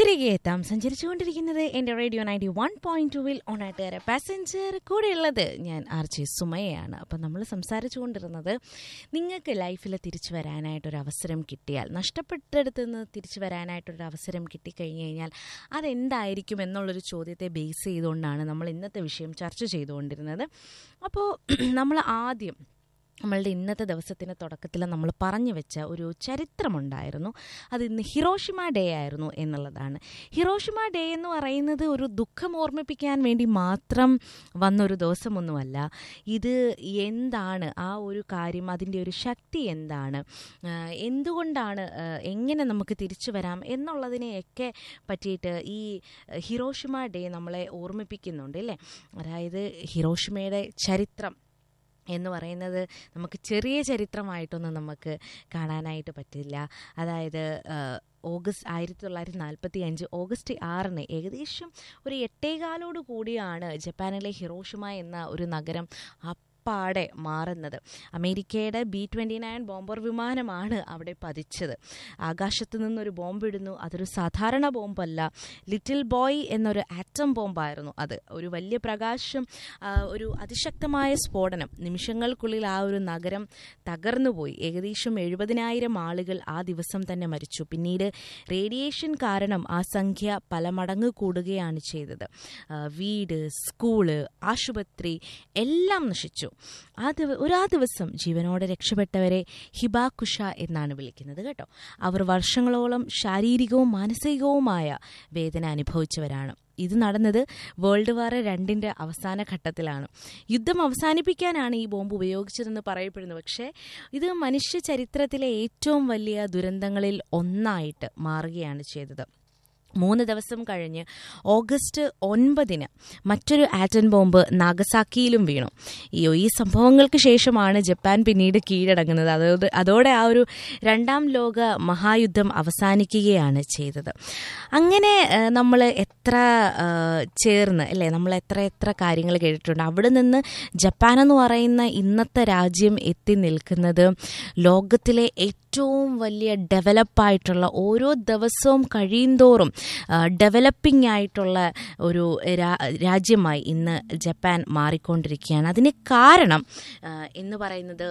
തിരികെ എത്താം സഞ്ചരിച്ചുകൊണ്ടിരിക്കുന്നത് എൻ്റെ റേഡിയോ നയൻറ്റി വൺ പോയിന്റ് ടുവിൽ ഓണാട്ടുകാരെ പാസഞ്ചർ കൂടെയുള്ളത് ഞാൻ ആർ ജെ സുമയാണ് അപ്പം നമ്മൾ സംസാരിച്ചു കൊണ്ടിരുന്നത് നിങ്ങൾക്ക് ലൈഫിൽ തിരിച്ചു വരാനായിട്ടൊരു അവസരം കിട്ടിയാൽ നഷ്ടപ്പെട്ടെടുത്ത് നിന്ന് തിരിച്ചു വരാനായിട്ടൊരു അവസരം കിട്ടിക്കഴിഞ്ഞ് കഴിഞ്ഞാൽ അതെന്തായിരിക്കും എന്നുള്ളൊരു ചോദ്യത്തെ ബേസ് ചെയ്തുകൊണ്ടാണ് നമ്മൾ ഇന്നത്തെ വിഷയം ചർച്ച ചെയ്തുകൊണ്ടിരുന്നത് അപ്പോൾ നമ്മൾ ആദ്യം നമ്മളുടെ ഇന്നത്തെ ദിവസത്തിൻ്റെ തുടക്കത്തിൽ നമ്മൾ പറഞ്ഞു വെച്ച ഒരു ചരിത്രമുണ്ടായിരുന്നു അത് ഇന്ന് ഹിറോഷിമ ഡേ ആയിരുന്നു എന്നുള്ളതാണ് ഹിറോഷിമ ഡേ എന്ന് പറയുന്നത് ഒരു ദുഃഖം ഓർമ്മിപ്പിക്കാൻ വേണ്ടി മാത്രം വന്നൊരു ദിവസമൊന്നുമല്ല ഇത് എന്താണ് ആ ഒരു കാര്യം അതിൻ്റെ ഒരു ശക്തി എന്താണ് ആഹ് എന്തുകൊണ്ടാണ് ആഹ് എങ്ങനെ നമുക്ക് തിരിച്ചു വരാം എന്നുള്ളതിനെയൊക്കെ പറ്റിയിട്ട് ഈ ഹിറോഷിമ ഡേ നമ്മളെ ഓർമ്മിപ്പിക്കുന്നുണ്ട് അല്ലേ അതായത് ഹിറോഷിമയുടെ ചരിത്രം എന്ന് പറയുന്നത് നമുക്ക് ചെറിയ ചരിത്രമായിട്ടൊന്നും നമുക്ക് കാണാനായിട്ട് പറ്റില്ല അതായത് ആഹ്, ഓഗസ്റ്റ് ആയിരത്തി തൊള്ളായിരത്തി നാൽപ്പത്തി അഞ്ച് ഓഗസ്റ്റ് ആറിന് ഏകദേശം ഒരു എട്ടേകാലോട് കൂടിയാണ് ജപ്പാനിലെ ഹിറോഷിമ എന്ന ഒരു നഗരം അപ്പാടെ മാറുന്നത് അമേരിക്കയുടെ ബി ട്വൻറ്റി നയൻ ബോംബർ വിമാനമാണ് അവിടെ പതിച്ചത് ആകാശത്ത് നിന്നൊരു ബോംബിടുന്നു അതൊരു സാധാരണ ബോംബല്ല ലിറ്റിൽ ബോയ് എന്നൊരു ആറ്റം ബോംബായിരുന്നു അത് ഒരു വലിയ പ്രകാശം ആ, ഒരു അതിശക്തമായ സ്ഫോടനം നിമിഷങ്ങൾക്കുള്ളിൽ ആ ഒരു നഗരം തകർന്നുപോയി ഏകദേശം എഴുപതിനായിരം ആളുകൾ ആ ദിവസം തന്നെ മരിച്ചു പിന്നീട് റേഡിയേഷൻ കാരണം ആ സംഖ്യ പല മടങ്ങ് കൂടുകയാണ് ചെയ്തത് ആ, വീട് സ്കൂള് ആശുപത്രി എല്ലാം നശിച്ചു ആ ദിവ ഒരു ആ ദിവസം ജീവനോടെ രക്ഷപ്പെട്ടവരെ ഹിബാകുഷ എന്നാണ് വിളിക്കുന്നത് കേട്ടോ അവർ വർഷങ്ങളോളം ശാരീരികവും മാനസികവുമായ വേദന അനുഭവിച്ചവരാണ് ഇത് നടന്നത് വേൾഡ് വാർ രണ്ടിൻ്റെ അവസാന ഘട്ടത്തിലാണ് യുദ്ധം അവസാനിപ്പിക്കാനാണ് ഈ ബോംബ് ഉപയോഗിച്ചതെന്ന് പറയപ്പെടുന്നു പക്ഷേ ഇത് മനുഷ്യ ചരിത്രത്തിലെ ഏറ്റവും വലിയ ദുരന്തങ്ങളിൽ ഒന്നായിട്ട് മാറുകയാണ് ചെയ്തത് മൂന്ന് ദിവസം കഴിഞ്ഞ് ഓഗസ്റ്റ് ഒൻപതിന് മറ്റൊരു ആറ്റം ബോംബ് നാഗസാക്കിയിലും വീണു ഈ ഈ സംഭവങ്ങൾക്ക് ശേഷമാണ് ജപ്പാൻ പിന്നീട് കീഴടങ്ങുന്നത് അതോടെ അതോടെ ആ ഒരു രണ്ടാം ലോക മഹായുദ്ധം അവസാനിക്കുകയാണ് ചെയ്തത് അങ്ങനെ നമ്മൾ എത്ര ആ, ചേർന്ന് അല്ലേ നമ്മൾ എത്ര എത്ര കാര്യങ്ങൾ കേട്ടിട്ടുണ്ട് അവിടെ നിന്ന് ജപ്പാൻ എന്ന് പറയുന്ന ഇന്നത്തെ രാജ്യം എത്തി നിൽക്കുന്നത് ലോകത്തിലെ ഏറ്റവും വലിയ ഡെവലപ്പായിട്ടുള്ള ഓരോ ദിവസവും കഴിയുന്തോറും ഡെവലപ്പിംഗ് ആയിട്ടുള്ള ഒരു രാ- രാജ്യമായി ഇന്ന് ജപ്പാൻ മാറിക്കൊണ്ടിരിക്കുകയാണ് അതിന് കാരണം ആ, എന്ന് പറയുന്നത്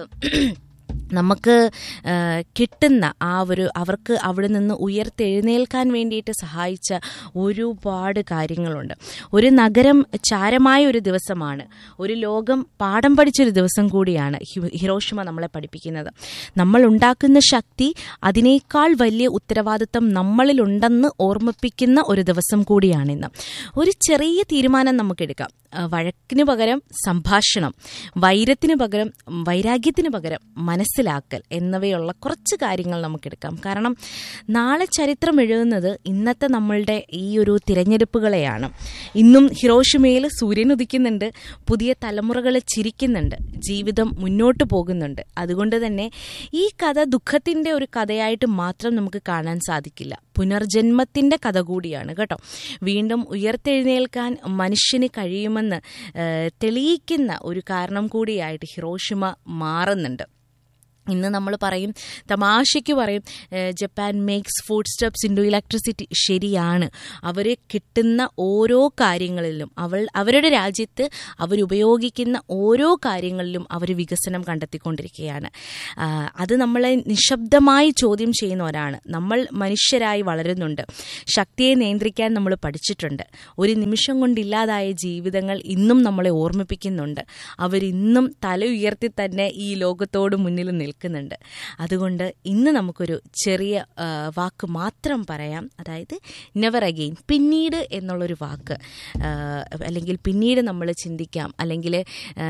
നമുക്ക് ആ, കിട്ടുന്ന ആ ഒരു അവർക്ക് അവിടെ നിന്ന് ഉയർത്തെഴുന്നേൽക്കാൻ വേണ്ടിയിട്ട് സഹായിച്ച ഒരുപാട് കാര്യങ്ങളുണ്ട് ഒരു നഗരം ചാരമായ ഒരു ദിവസമാണ് ഒരു ലോകം പാഠം പഠിച്ചൊരു ദിവസം കൂടിയാണ് ഹി- ഹിറോഷിമ നമ്മളെ പഠിപ്പിക്കുന്നത് നമ്മൾ ഉണ്ടാക്കുന്ന ശക്തി അതിനേക്കാൾ വലിയ ഉത്തരവാദിത്തം നമ്മളിലുണ്ടെന്ന് ഓർമ്മിപ്പിക്കുന്ന ഒരു ദിവസം കൂടിയാണിന്ന് ഒരു ചെറിയ തീരുമാനം നമുക്കെടുക്കാം ആ, വഴക്കിന് പകരം സംഭാഷണം വൈരത്തിന് പകരം വൈരാഗ്യത്തിന് പകരം മനസ്സിലാക്കൽ എന്നിവയുള്ള കുറച്ച് കാര്യങ്ങൾ നമുക്കെടുക്കാം കാരണം നാളെ ചരിത്രം എഴുതുന്നത് ഇന്നത്തെ നമ്മളുടെ ഈ ഒരു തിരഞ്ഞെടുപ്പുകളെയാണ് ഇന്നും ഹിറോഷിമയിൽ സൂര്യൻ ഉദിക്കുന്നുണ്ട് പുതിയ തലമുറകൾ ചിരിക്കുന്നുണ്ട് ജീവിതം മുന്നോട്ട് പോകുന്നുണ്ട് അതുകൊണ്ട് തന്നെ ഈ കഥ ദുഃഖത്തിൻ്റെ ഒരു കഥയായിട്ട് മാത്രം നമുക്ക് കാണാൻ സാധിക്കില്ല പുനർജന്മത്തിൻ്റെ കഥ കൂടിയാണ് കേട്ടോ വീണ്ടും ഉയർത്തെഴുന്നേൽക്കാൻ മനുഷ്യന് കഴിയുമെന്ന് ഏഹ്, തെളിയിക്കുന്ന ഒരു കാരണം കൂടിയായിട്ട് ഹിറോഷിമ മാറുന്നുണ്ട് ഇന്ന് നമ്മൾ പറയും തമാശയ്ക്ക് പറയും eh, Japan makes footsteps into electricity ശരിയാണ് അവർ കിട്ടുന്ന ഓരോ കാര്യങ്ങളിലും അവൾ അവരുടെ രാജ്യത്ത് അവരുപയോഗിക്കുന്ന ഓരോ കാര്യങ്ങളിലും അവർ വികസനം കണ്ടെത്തിക്കൊണ്ടിരിക്കുകയാണ് ആ, അത് നമ്മളെ നിശബ്ദമായി ചോദ്യം ചെയ്യുന്നവരാണ് നമ്മൾ മനുഷ്യരായി വളരുന്നുണ്ട് ശക്തിയെ നിയന്ത്രിക്കാൻ നമ്മൾ പഠിച്ചിട്ടുണ്ട് ഒരു നിമിഷം കൊണ്ടില്ലാതായ ജീവിതങ്ങൾ ഇന്നും നമ്മളെ ഓർമ്മിപ്പിക്കുന്നുണ്ട് അവരിന്നും തല ഉയർത്തി തന്നെ ഈ ലോകത്തോട് മുന്നിൽ നിൽക്കുന്നുണ്ട് അതുകൊണ്ട് ഇന്ന് നമുക്കൊരു ചെറിയ ആ, വാക്ക് മാത്രം പറയാം അതായത് നെവർ അഗെയിൻ പിന്നീട് എന്നുള്ളൊരു വാക്ക് ആ, അല്ലെങ്കിൽ പിന്നീട് നമ്മൾ ചിന്തിക്കാം അല്ലെങ്കിൽ ആ,